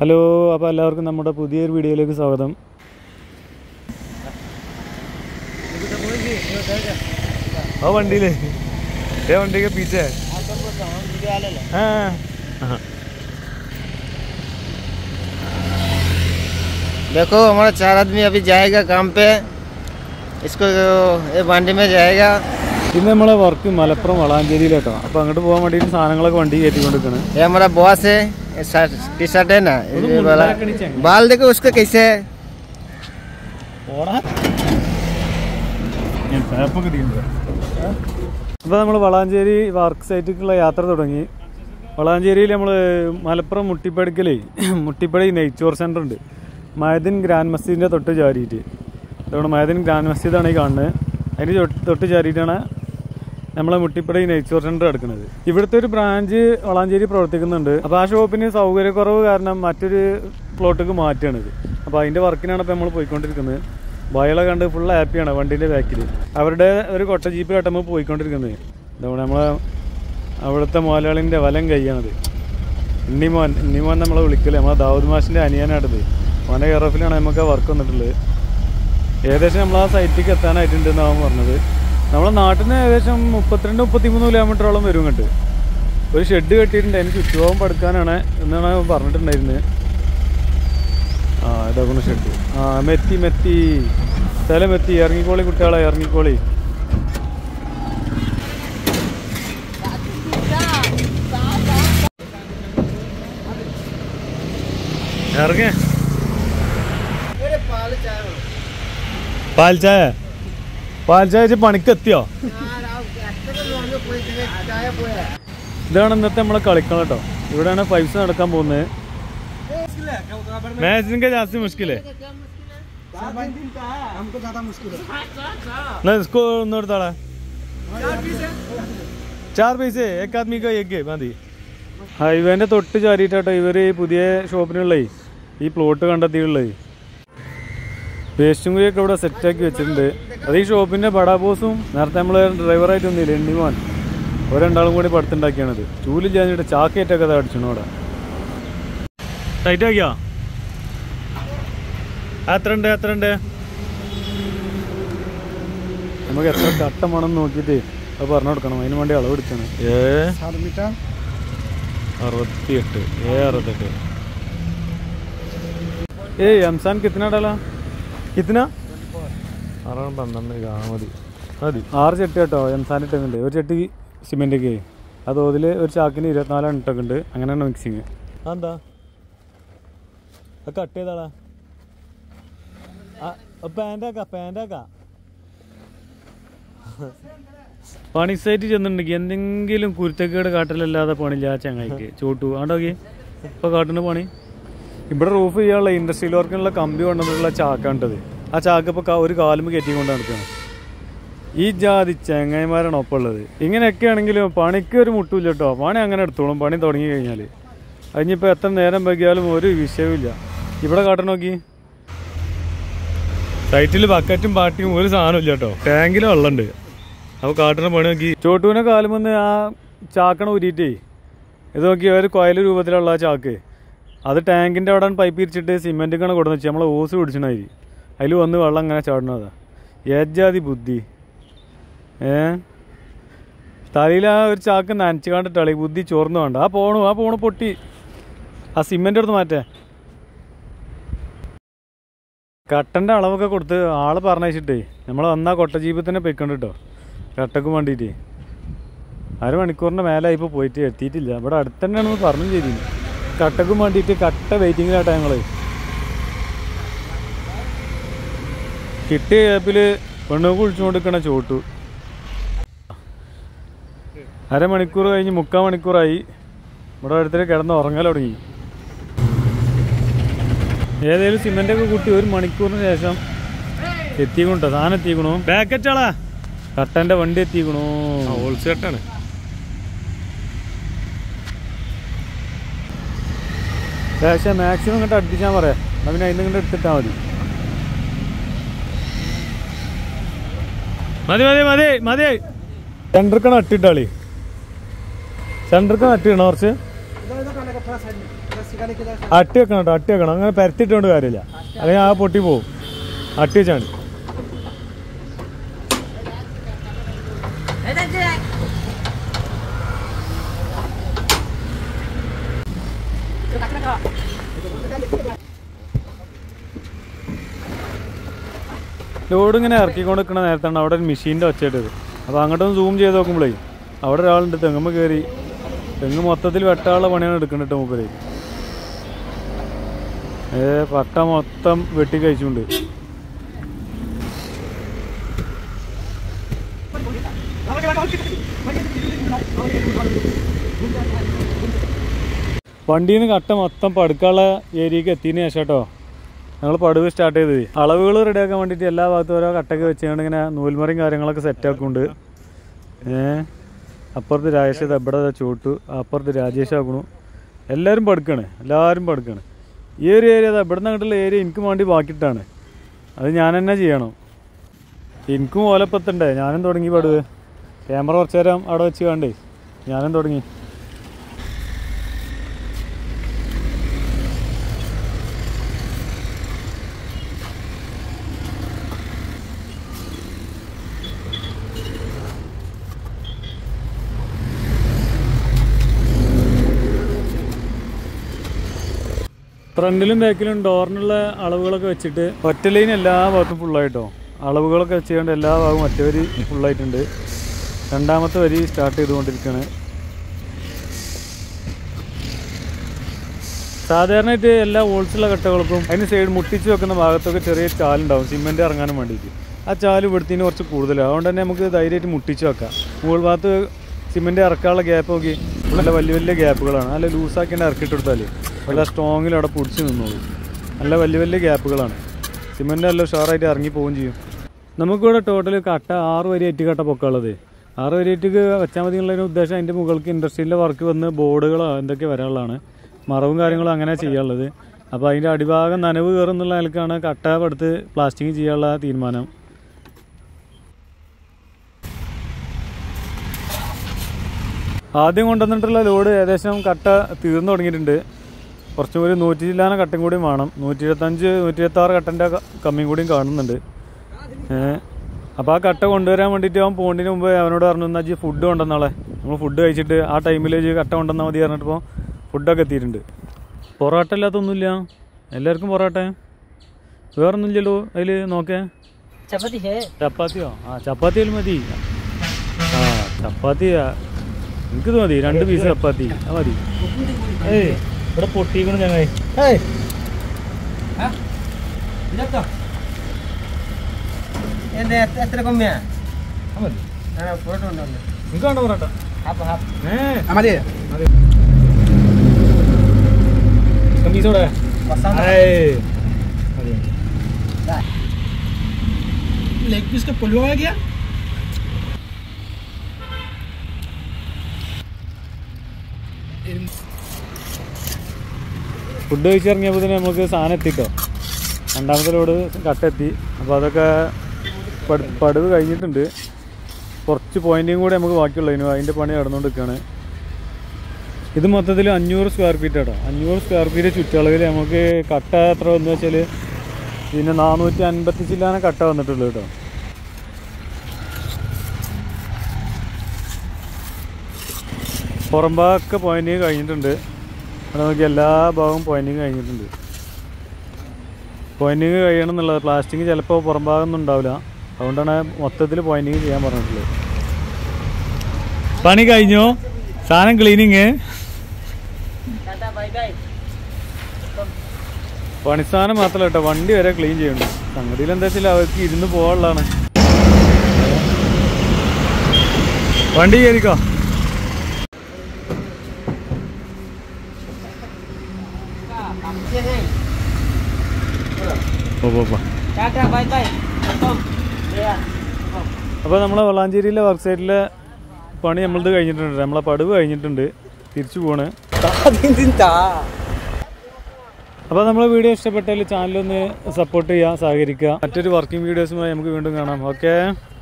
Hello അപ്പോൾ എല്ലാവർക്കും നമ്മുടെ പുതിയൊരു വീഡിയോയിലേക്ക് സ്വാഗതം ആ വണ്ടിയില് ഏ വണ്ടിക്ക് പീച്ചേ ആ ആ. देखो हमारा चार आदमी अभी जाएगा काम पे इसको ये बांडी में जाएगा ഇന്ന് നമ്മളെ വർക്ക് മലപ്പുറം വളാഞ്ചേരിയിലേട്ടോ അപ്പോൾ അങ്ങോട്ട് പോകാൻ വേണ്ടിയിട്ട് സാധനങ്ങളൊക്കെ വണ്ടി കയറ്റിക്കൊണ്ടിരിക്കണ് ये हमारा बॉस है ये शर्ट टी शर्ट है ना वो तो ये मुंडा वाला के नीचे है। बाल देखो उसका कैसे है അപ്പോൾ നമ്മൾ വളാഞ്ചേരി വർക്ക് സൈറ്റിലേക്കുള്ള യാത്ര തുടങ്ങി വളാഞ്ചേരിയിൽ നമ്മൾ മലപ്പുറം മുട്ടിപ്പടിക്കലേ മുട്ടിപ്പടി നെയ്ച്ചോർ സെൻ്റർ ഉണ്ട് മയദിൻ ഗ്രാൻഡ് മസ്ജിദിൻ്റെ തൊട്ട് ചാരിയിട്ട് അതുകൊണ്ട് മയദിൻ ഗ്രാൻഡ് മസ്ജിദാണ് ഈ കാണുന്നത് അതിന് തൊട്ട് തൊട്ട് ചാരിയിട്ടാണ് നമ്മളെ മുട്ടിപ്പടി നെയ്ച്ചോർ സെൻ്റർ എടുക്കുന്നത് ഇവിടുത്തെ ഒരു ബ്രാഞ്ച് വളാഞ്ചേരി പ്രവർത്തിക്കുന്നുണ്ട് അപ്പോൾ ആ ഷോപ്പിന് സൗകര്യക്കുറവ് കാരണം മറ്റൊരു പ്ലോട്ടിലേക്ക് മാറ്റുകയാണിത് അപ്പോൾ അതിൻ്റെ വർക്കിനാണ് ഇപ്പോൾ നമ്മൾ പോയിക്കൊണ്ടിരിക്കുന്നത് ബയളെ കണ്ട് ഫുൾ ഹാപ്പിയാണ് വണ്ടീൻ്റെ ബാക്കിൽ അവരുടെ ഒരു കൊട്ട ജീപ്പ് കട്ടുമ്പോൾ പോയിക്കൊണ്ടിരിക്കുന്നത് അതുകൊണ്ട് നമ്മളെ അവിടുത്തെ മോലാളിൻ്റെ വലം കൈയാണത് ഉണ്ണിമോൻ ഉണ്ണിമോൻ നമ്മളെ വിളിക്കല് നമ്മളെ ദാവൂദ് മാഷിൻ്റെ അനിയനാണിത് മോനെ കെയർ ഓഫിലാണ് നമുക്ക് വർക്ക് വന്നിട്ടുള്ളത് ഏകദേശം നമ്മൾ ആ സൈറ്റിലേക്ക് എത്താനായിട്ടുണ്ട് എന്നാണ് പറഞ്ഞത് നമ്മളെ നാട്ടിൽ നിന്ന് ഏകദേശം മുപ്പത്തിരണ്ട് മുപ്പത്തിമൂന്ന് കിലോമീറ്ററോളം വരും ഇങ്ങോട്ട് ഒരു ഷെഡ് കെട്ടിയിട്ടുണ്ട് അതിന് ചുറ്റുപാവം പടുക്കാനാണ് എന്നാണ് അവൻ പറഞ്ഞിട്ടുണ്ടായിരുന്നത് ആ ഇതാക്കുന്ന ഷെഡ് ആ മെത്തി മെത്തി സ്ഥലം എത്തി ഇറങ്ങിക്കോളി കുട്ടികളെ ഇറങ്ങിക്കോളി ഇറങ്ങ പാൽ ചായ പാൽ ചായ വെച്ച് പണിക്കെത്തിയോ ഇതാണ് ഇന്നത്തെ നമ്മളെ കളിക്കണം കേട്ടോ ഇവിടെയാണ് പൈസ നടക്കാൻ പോകുന്നത് मैच जास्ती मुश्किल है ना इसको नोट ताड़ा चार पैसे एक आदमी का एक മതി ഹൈവേന്റെ തൊട്ട് ചാരിയിട്ടാട്ടോ ഇവര് ഈ പുതിയ ഷോപ്പിനുള്ളേ ഈ പ്ലോട്ട് കണ്ടെത്തിയുള്ളത് വേസ്റ്റും കുഴിയൊക്കെ ഇവിടെ സെറ്റാക്കി വെച്ചിട്ടുണ്ട് അത് ഈ ഷോപ്പിന്റെ ബടാ ബോസും നേരത്തെ നമ്മള് ഡ്രൈവറായിട്ട് ഒന്നില്ല എണ്ണിമോൻ ഒരു രണ്ടാളും കൂടി പടുത്തുണ്ടാക്കിയാണത് ചൂലില്ലാഞ്ഞിട്ട് ചാക്കേറ്റൊക്കെ അടിച്ചു അവിടെ ടൈറ്റ് ആക്കിയോ എത്ര ഉണ്ട് എത്ര ഉണ്ട് നമുക്ക് എത്ര കട്ടം വേണം നോക്കിയിട്ട് അത് പറഞ്ഞു കൊടുക്കണം അതിന് വേണ്ടി അളവ് എടുക്കണം ഏ അറുപത്തിയെട്ട് ഏ അറുപത്തെട്ട് ഏ എംസാൻ കിത്തന ഡാലാ കിത്തന ആറാണ് പന്ത്രണ്ട് ആ മതി മതി ആറ് ചെട്ടി കേട്ടോ എംസാൻ ഇട്ടുണ്ട് ഒരു ചെട്ടി സിമെൻറ്റൊക്കെ ആ തോതിൽ ഒരു ചാക്കിന് ഇരുപത്തിനാലാണ് ഇട്ടൊക്കെ ഉണ്ട് അങ്ങനെയാണ് മിക്സിങ് അതെന്താ അത് കട്ട് ചെയ്താളാ പാൻ്റാക്കാ പാൻ്റാക്കാ പണി സൈറ്റ് ചെന്നിട്ടുണ്ടെങ്കിൽ എന്തെങ്കിലും കുരുത്തക്കേട് കാട്ടലല്ലാതെ പണിയില്ല ആ ചങ്ങായിക്ക് ചോട്ടു ആണ്ടോക്കി ഇപ്പൊ കാട്ടുന്ന പണി ഇവിടെ റൂഫ് ചെയ്യാനുള്ള ഇൻഡസ്ട്രിയൽ വർക്കിനുള്ള കമ്പി കൊണ്ടുവന്നിട്ടുള്ള ചാക്കാണ്ടത് ആ ചാക്ക് ഇപ്പൊ ക- ഒരു കാലുമ്പ് കയറ്റി കൊണ്ട് നടക്കുകയാണ് ഈ ജാതി ചെങ്ങായിമാരാണ് ഒപ്പം ഉള്ളത് ഇങ്ങനെയൊക്കെ ആണെങ്കിലും പണിക്ക് ഒരു മുട്ടില്ല കേട്ടോ പണി അങ്ങനെ എടുത്തോളും പണി തുടങ്ങി കഴിഞ്ഞാൽ അതിനിപ്പോൾ എത്ര നേരം വൈകിയാലും ഒരു വിഷയമില്ല ഇവിടെ കാട്ടണം നോക്കി സൈറ്റിൽ ബക്കറ്റും പാട്ടിയും ഒരു സാധനം ഇല്ല കേട്ടോ ടാങ്കിൽ വെള്ളമുണ്ട് അപ്പോൾ കാട്ടുന്ന പണി നോക്കി ചോട്ടൂനെ കാലുമെന്ന് ആ ചാക്കണ ഊരിയിട്ടേ ഇത് നോക്കി ഒരു കൊയൽ രൂപത്തിലുള്ള ആ ചാക്ക് അത് ടാങ്കിൻ്റെ അവിടെ പൈപ്പ് ഇരിച്ചിട്ട് സിമെൻറ്റിക്കാണ് കൊടുന്ന് വെച്ചാൽ നമ്മളെ ഓസ് പിടിച്ചിട്ടുണ്ടായി അതിൽ വന്ന് വെള്ളം അങ്ങനെ ചാടണതാ ഏജാതി ബുദ്ധി ഏ തലയിൽ ആ ഒരു ചാക്ക് നനച്ച് കണ്ടിട്ടാളി ബുദ്ധി ചോർന്നു വേണ്ട ആ പോണു ആ പോണു പൊട്ടി ആ സിമെന്റ് എടുത്ത് മാറ്റേ കട്ടന്റെ അളവൊക്കെ കൊടുത്ത് ആള് പറഞ്ഞയച്ചിട്ടേ നമ്മൾ വന്നാ കൊട്ട ജീവിതത്തിനെ പൊയ്ക്കണ്ട് കേട്ടോ കട്ടക്ക് വേണ്ടിയിട്ട് അര മണിക്കൂറിന്റെ മേലെ ഇപ്പോൾ പോയിട്ട് എത്തിയിട്ടില്ല ഇവിടെ അടുത്ത് തന്നെയാണെന്ന് പറഞ്ഞു ചെയ്തിന് കട്ടക്കും വേണ്ടിയിട്ട് കട്ട വെയിറ്റിങ്ങിലാട്ടാ ഞങ്ങള് കിട്ടിയ ഗ്യാപ്പില് പെണ്ണുക്ക് വിളിച്ചുകൊണ്ടിരിക്കണ ചോട്ടു അരമണിക്കൂർ കഴിഞ്ഞ് മുക്കാൽ മണിക്കൂറായി ഇവിടെ അടുത്തേക്ക് കിടന്ന് ഉറങ്ങൽ തുടങ്ങി ഏതേലും സിമെന്റ് ഒക്കെ കൂട്ടി ഒരു മണിക്കൂറിന് ശേഷം എത്തിക്കണോ സാധനം എത്തിക്കണു ബാക്കറ്റാളാ കട്ടന്റെ വണ്ടി എത്തിക്കണു ഹോൾസെറ്റാണ് പക്ഷേ മാക്സിമം ഇങ്ങോട്ട് അടുപ്പിച്ചാൽ പറയാം എന്നാ പിന്നെ അതിന് ഇങ്ങോട്ട് എടുത്തിട്ടാൽ മതി മതി മതി മതി മതി സെൻറ്റർക്കാണ് അട്ടിട്ടാളി സെൻറ്റർക്ക് നട്ടിടണം കുറച്ച് അട്ടി വെക്കണം കേട്ടോ അട്ടി വെക്കണം അങ്ങനെ പരത്തിട്ടുകൊണ്ട് കാര്യമില്ല അല്ലെങ്കിൽ ആ പൊട്ടി പോവും അട്ടി വെച്ചാണ് ലോഡ് ഇങ്ങനെ ഇറക്കിക്കൊണ്ട് നിൽക്കുന്ന നേരത്താണ് അവിടെ ഒരു മെഷീൻ്റെ ഒച്ചയിട്ടത് അപ്പോൾ അങ്ങോട്ടൊന്ന് സൂം ചെയ്ത് നോക്കുമ്പോഴേ അവിടെ ഒരാളുണ്ട് തെങ്ങുമ്മ കയറി തെങ്ങ് മൊത്തത്തിൽ വെട്ടാനുള്ള പണിയാണ് എടുക്കുന്നത് കേട്ടോ മൂപ്പര് ഏ പട്ട മൊത്തം വെട്ടി കഴിച്ചുകൊണ്ട് വണ്ടിയിൽ നിന്ന് കട്ട മൊത്തം പടുക്കാനുള്ള ഏരിയക്ക് എത്തിയതിന് ശേഷം കേട്ടോ ഞങ്ങൾ പടുവ് സ്റ്റാർട്ട് ചെയ്തത് അളവുകൾ റെഡിയാക്കാൻ വേണ്ടിയിട്ട് എല്ലാ ഭാഗത്തും ഓരോ കട്ടൊക്കെ വെച്ചുകൊണ്ട് ഇങ്ങനെ നൂൽമറയും കാര്യങ്ങളൊക്കെ സെറ്റ് ആക്കുന്നുണ്ട് ഏ അപ്പുറത്ത് രാജേഷ് ഇത് എവിടെ ചൂട്ടു അപ്പുറത്ത് രാജേഷ് ആക്കണു എല്ലാവരും പടുക്കാണ് എല്ലാവരും പടുക്കാണ് ഈ ഒരു ഏരിയ അതാ ഇവിടെ നിന്ന് അങ്ങോട്ടുള്ള ഏരിയ എനിക്ക് വേണ്ടി ബാക്കിയിട്ടാണ് അത് ഞാൻ തന്നെ ചെയ്യണം എനിക്കും ഓലപ്പത്തുണ്ടേ ഞാനും തുടങ്ങി പടുവ് ക്യാമറ കുറച്ച് നേരം അവിടെ വെച്ച് കണ്ടേ ഞാനും തുടങ്ങി ഫ്രണ്ടിലും ബാക്കിലും ഡോറിനുള്ള അളവുകളൊക്കെ വെച്ചിട്ട് ഒറ്റ ലൈൻ എല്ലാ ഭാഗത്തും ഫുള്ളായിട്ടോ അളവുകളൊക്കെ വെച്ചുകൊണ്ട് എല്ലാ ഭാഗവും ഒറ്റ വരി ഫുള്ളായിട്ടുണ്ട് രണ്ടാമത്തെ വരി സ്റ്റാർട്ട് ചെയ്തുകൊണ്ടിരിക്കുകയാണ് സാധാരണയായിട്ട് എല്ലാ ഹോൾസുള്ള കട്ടകൾക്കും അതിന് സൈഡ് മുട്ടിച്ച് വെക്കുന്ന ഭാഗത്തൊക്കെ ചെറിയ ചാലുണ്ടാവും സിമെന്റ് ഇറങ്ങാനും വേണ്ടിയിട്ട് ആ ചാല് ഇവിടുത്തിന് കുറച്ച് കൂടുതലാണ് അതുകൊണ്ട് തന്നെ നമുക്ക് ധൈര്യമായിട്ട് മുട്ടിച്ച് വെക്കാം മുകൾ ഭാഗത്ത് സിമെന്റ് ഇറക്കാനുള്ള ഗ്യാപ്പ് നോക്കി നല്ല വലിയ വലിയ ഗ്യാപ്പുകളാണ് നല്ല ലൂസാക്കിയിട്ട് ഇറക്കിയിട്ട് കൊടുത്താൽ നല്ല സ്ട്രോങ്ങിൽ അവിടെ പിടിച്ച് നിന്നോളൂ നല്ല വലിയ വലിയ ഗ്യാപ്പുകളാണ് സിമെന്റ് നല്ല ഉഷാറായിട്ട് ഇറങ്ങി പോവുകയും ചെയ്യും നമുക്കിവിടെ ടോട്ടൽ കട്ട ആറ് വരി ഏറ്റ് കട്ട പൊക്കമുള്ളത് ആറ് വരി ഏറ്റിക്ക് വെച്ചാൽ മതി എന്നുള്ളതിന് ഉദ്ദേശം അതിൻ്റെ മുകൾക്ക് ഇൻഡസ്ട്രിയിലെ വർക്ക് വന്ന് ബോർഡുകളോ എന്തൊക്കെ വരാനുള്ളതാണ് മറവും കാര്യങ്ങളും അങ്ങനെ ചെയ്യാനുള്ളത് അപ്പോൾ അതിൻ്റെ അടിഭാഗം നനവ് കയറുന്നുള്ള നിലക്കാണ് കട്ട എടുത്ത് പ്ലാസ്റ്റിക് ചെയ്യാനുള്ള തീരുമാനം ആദ്യം കൊണ്ടുവന്നിട്ടുള്ള ലോഡ് ഏകദേശം കട്ട തീർന്നു തുടങ്ങിയിട്ടുണ്ട് കുറച്ചും കൂടി നൂറ്റി ചില്ലാന കട്ടയും കൂടിയും വേണം നൂറ്റി ഇരുപത്തഞ്ച് നൂറ്റി ഇരുപത്തി ആറ് കട്ടൻ്റെ കമ്മിയും കൂടിയും കാണുന്നുണ്ട് ഏഹ് അപ്പോൾ ആ കട്ട കൊണ്ടുവരാൻ വേണ്ടിയിട്ട് അവൻ പോകേണ്ടതിന് മുമ്പ് അവനോട് പറഞ്ഞു എന്നാൽ ജി ഫുഡ് കൊണ്ടുവന്നാളെ നമ്മൾ ഫുഡ് കഴിച്ചിട്ട് ആ ടൈമിൽ ജി കട്ട കൊണ്ടുവന്നാൽ മതി പറഞ്ഞിട്ടിപ്പോൾ ഫുഡൊക്കെ എത്തിയിട്ടുണ്ട് പൊറോട്ട ഇല്ലാത്തൊന്നുമില്ല എല്ലാവർക്കും പൊറോട്ട വേറൊന്നുമില്ലല്ലോ അതിൽ നോക്കേ चपाती है ചപ്പാത്തിയോ ആ ചപ്പാത്തിയിൽ മതി ആ ചപ്പാത്തി ആ, എനിക്കിത് മതി രണ്ട് പീസ് ചപ്പാത്തി അത് മതി ഏയ് ഇവിടെ പൊട്ടിക്കണം ചങ്ങായി ഇത് എത്ര കമ്മിയാ അത് മതി ഫോട്ടോ ഉണ്ടോ നിങ്ങൾക്ക് വേണ്ട പൊറോട്ട ഹാഫ് ഹാഫ് ഏ മതി പീസോടെ ഏയ് മതി लेग पीस का पुलवा है क्या ഫുഡ് കഴിച്ചിറങ്ങിയപ്പോൾ തന്നെ നമുക്ക് സാധനം എത്തിട്ടോ രണ്ടാമത്തെ ലോഡ് കട്ടെത്തി അപ്പോൾ അതൊക്കെ പടു പടുവ് കഴിഞ്ഞിട്ടുണ്ട് കുറച്ച് പോയിന്റും കൂടെ നമുക്ക് ബാക്കിയുള്ളതിന് അതിൻ്റെ പണി നടന്നുകൊണ്ടിരിക്കുകയാണ് ഇത് മൊത്തത്തിൽ അഞ്ഞൂറ് സ്ക്വയർ ഫീറ്റ് കേട്ടോ അഞ്ഞൂറ് സ്ക്വയർ ഫീറ്റ് ചുറ്റളവിൽ നമുക്ക് കട്ട എത്ര വന്നു വെച്ചാൽ പിന്നെ നാനൂറ്റി അൻപത്തി ചില്ലാന കട്ട വന്നിട്ടുള്ളൂ കേട്ടോ പുറം ഭാഗമൊക്കെ പോയിന്റിങ് കഴിഞ്ഞിട്ടുണ്ട് ഇവിടെ നോക്കി എല്ലാ ഭാഗവും പോയിന്റിങ് കഴിഞ്ഞിട്ടുണ്ട് പോയിന്റിങ് കഴിയണം എന്നുള്ളത് പ്ലാസ്റ്റിക് ചിലപ്പോൾ പുറം ഭാഗമൊന്നും ഉണ്ടാവില്ല അതുകൊണ്ടാണ് മൊത്തത്തിൽ പോയിന്റിങ് ചെയ്യാൻ പറഞ്ഞിട്ടുള്ളത് പണി കഴിഞ്ഞു സാധനം ക്ലീനിങ് टाटा बाय बाय പണിസ്ഥാനം മാത്രമല്ല കേട്ടോ വണ്ടി വരെ ക്ലീൻ ചെയ്യുന്നുണ്ട് സംഗതിയിൽ എന്താ വെച്ചാൽ അവർക്ക് ഇരുന്ന് പോകാനുള്ളതാണ് വണ്ടി കയറിക്കോ പോ, പോ, പോ. टाटा बाय बाय खत्म गया അപ്പോൾ നമ്മളെ വളാഞ്ചേരിയിലെ വർക്ക് സൈറ്റിലെ പണി നമ്മളത് കഴിഞ്ഞിട്ടുണ്ട് നമ്മളെ പടുവ് കഴിഞ്ഞിട്ടുണ്ട് തിരിച്ചു പോണ് അപ്പോൾ നമ്മളെ വീഡിയോ ഇഷ്ടപ്പെട്ടാൽ ചാനലൊന്ന് സപ്പോർട്ട് ചെയ്യുക സഹകരിക്കുക മറ്റൊരു വർക്കിംഗ് വീഡിയോസുമായി നമുക്ക് വീണ്ടും കാണാം ഓക്കെ